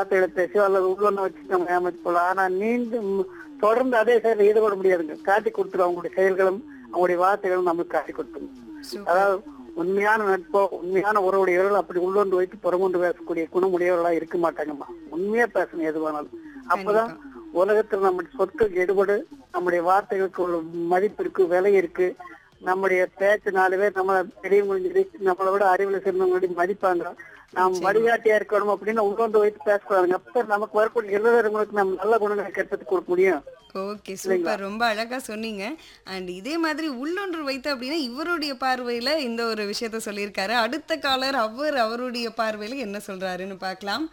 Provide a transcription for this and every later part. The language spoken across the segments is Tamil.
வார்த்தைகளை பேசியோ அல்லது உள்ளொன்னு வச்சு நம்ம ஏமாத்தி போகலாம் ஆனா நீண்டும் தொடர்ந்து அதே செயலில் ஈடுபட முடியாதுங்க காட்டி கொடுத்துரும் அவங்களுடைய செயல்களும் அவங்களுடைய வார்த்தைகளும் நம்மளுக்கு காட்டி கொடுத்துரும் சூப்பர் அதாவது உண்மையான நட்போ உண்மையான உறவுடையவர்கள் அப்படி உள்ளொன்று வைத்து புறமொன்று பேசக்கூடிய குணமுடையவர்களா இருக்க மாட்டாங்கம்மா உண்மையா பேசணும் எதுவானாலும் அப்பதான் உலகத்துல நம்முடைய சொற்கள் எடுபடு நம்முடைய வார்த்தைகளுக்கு ஒரு மதிப்பு இருக்கு விலை இருக்கு நம்முடைய பேச்சினாலவே நம்மள பெரியவங்க சரி, நம்மளை விட அறிவுல சிறந்தவங்களுடைய மதிப்பாங்க நாம் வழிகாட்டியா இருக்கணும் அப்படின்னு உள்ளொன்று வைத்து பேசக்கூடாதுங்க அப்ப நமக்கு வரக்கூடிய எழுதுறவங்களுக்கு நம்ம நல்ல குணங்களை கற்பது கொடுக்க முடியும் ஓகே சூப்பர் ரொம்ப அழகா சொன்னீங்க அண்ட் இதே மாதிரி உள்ளொன்று வைத்து அப்படின்னா இவருடைய பார்வையில இந்த ஒரு விஷயத்த சொல்லியிருக்காரு அடுத்த காலர் அவர் அவருடைய பார்வையில என்ன சொல்றாருன்னு பார்க்கலாம்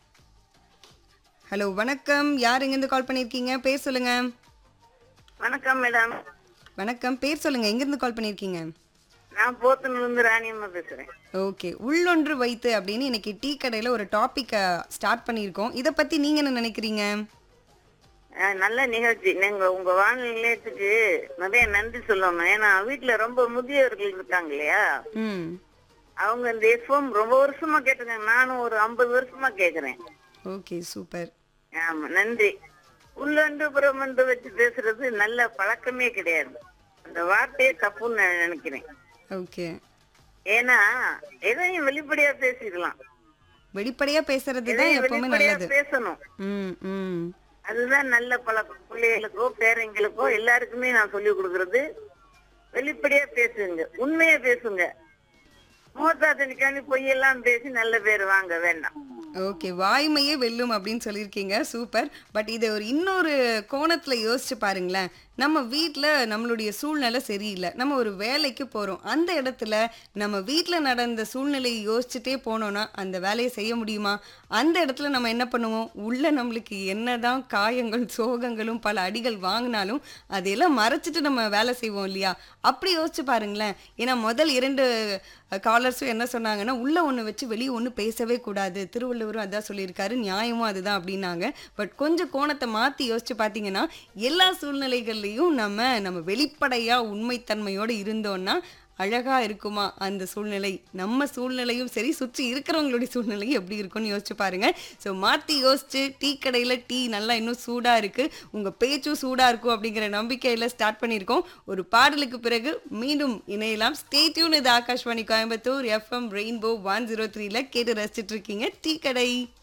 ஹலோ வணக்கம் யார் எங்கேருந்து கால் பண்ணியிருக்கீங்க பேர் சொல்லுங்க வணக்கம் மேடம் வணக்கம் பேர் சொல்லுங்க எங்கேருந்து கால் பண்ணியிருக்கீங்க நான் போத்தனூர்ல இருந்து ராணியம்மா பேசுறேன் ஓகே உள்ளொன்று வைத்து அப்படின்னு இன்னைக்கு டீ கடையில் ஒரு டாப்பிக்கை ஸ்டார்ட் பண்ணியிருக்கோம் இதை பற்றி நீங்கள் என்ன நினைக்கிறீங்க அஹ் நல்ல நிகழ்ச்சி நீங்க உங்க வானொலி நிலையத்துக்கு நிறைய நன்றி சொல்லணும் ஏன்னா வீட்டுல ரொம்ப முதியவர்கள் இருக்காங்க இல்லையா ம் அவங்க இந்த எஃப்எம் ரொம்ப வருஷமா கேட்டிருக்காங்க நானும் ஒரு ஐம்பது வருஷமா கேக்குறேன் ஓகே சூப்பர் ஆமா நன்றி உள்ளொன்று புறமொன்று வச்சு பேசுறது நல்ல பழக்கமே கிடையாது அந்த வார்த்தையே தப்புன்னு நான் நினைக்கிறேன் ஓகே ஏன்னா எதையும் வெளிப்படையா பேசிக்கலாம் வெளிப்படையாக பேசுறது தான் எதையும் எப்பவுமே வெளிப்படையா நல்லது பேசணும் ம் ம் அதுதான் நல்ல பழக்கம் பிள்ளைகளுக்கோ பேரங்களுக்கோ எல்லாருக்குமே நான் சொல்லி கொடுக்கறது வெளிப்படையா பேசுங்க உண்மையா பேசுங்க மூத்தாத்தனிக்காண்டி பொய்யெல்லாம் பேசி நல்ல பேர் வாங்க வேண்டாம் ஓகே வாய்மையே வெல்லும் அப்படின்னு சொல்லியிருக்கீங்க சூப்பர் பட் இதை ஒரு இன்னொரு கோணத்தில் யோசிச்சு பாருங்களேன் நம்ம வீட்டில் நம்மளுடைய சூழ்நிலை சரியில்லை நம்ம ஒரு வேலைக்கு போகிறோம் அந்த இடத்துல நம்ம வீட்டில் நடந்த சூழ்நிலையை யோசிச்சுட்டே போனோம்னா அந்த வேலையை செய்ய முடியுமா அந்த இடத்துல நம்ம என்ன பண்ணுவோம் உள்ள நம்மளுக்கு என்னதான் காயங்கள் சோகங்களும் பல அடிகள் வாங்கினாலும் அதையெல்லாம் மறைச்சிட்டு நம்ம வேலை செய்வோம் இல்லையா அப்படி யோசிச்சு பாருங்களேன் ஏன்னா முதல் இரண்டு காலர்ஸும் என்ன சொன்னாங்கன்னா உள்ள ஒன்று வச்சு வெளியே ஒன்று பேசவே கூடாது திருவள்ளுவரும் அதான் சொல்லியிருக்காரு நியாயமும் அதுதான் அப்படின்னாங்க பட் கொஞ்சம் கோணத்தை மாற்றி யோசிச்சு பார்த்தீங்கன்னா எல்லா சூழ்நிலைகள்லையும் நம்ம நம்ம வெளிப்படையாக உண்மைத்தன்மையோடு இருந்தோம்னா அழகா இருக்குமா அந்த சூழ்நிலை நம்ம சூழ்நிலையும் சரி சுற்றி இருக்கிறவங்களுடைய சூழ்நிலையும் எப்படி இருக்கும்னு யோசிச்சு பாருங்க ஸோ மாற்றி யோசிச்சு டீ கடையில் டீ நல்லா இன்னும் சூடாக இருக்கு உங்க பேச்சும் சூடாக இருக்கும் அப்படிங்கிற நம்பிக்கையில் ஸ்டார்ட் பண்ணியிருக்கோம் ஒரு பாடலுக்கு பிறகு மீண்டும் இணையலாம் ஸ்டேட்யூன் இது Akashvani Coimbatore FM rainbow one zero த்ரீல கேட்டு ரசிச்சிட்டு இருக்கீங்க டீ கடை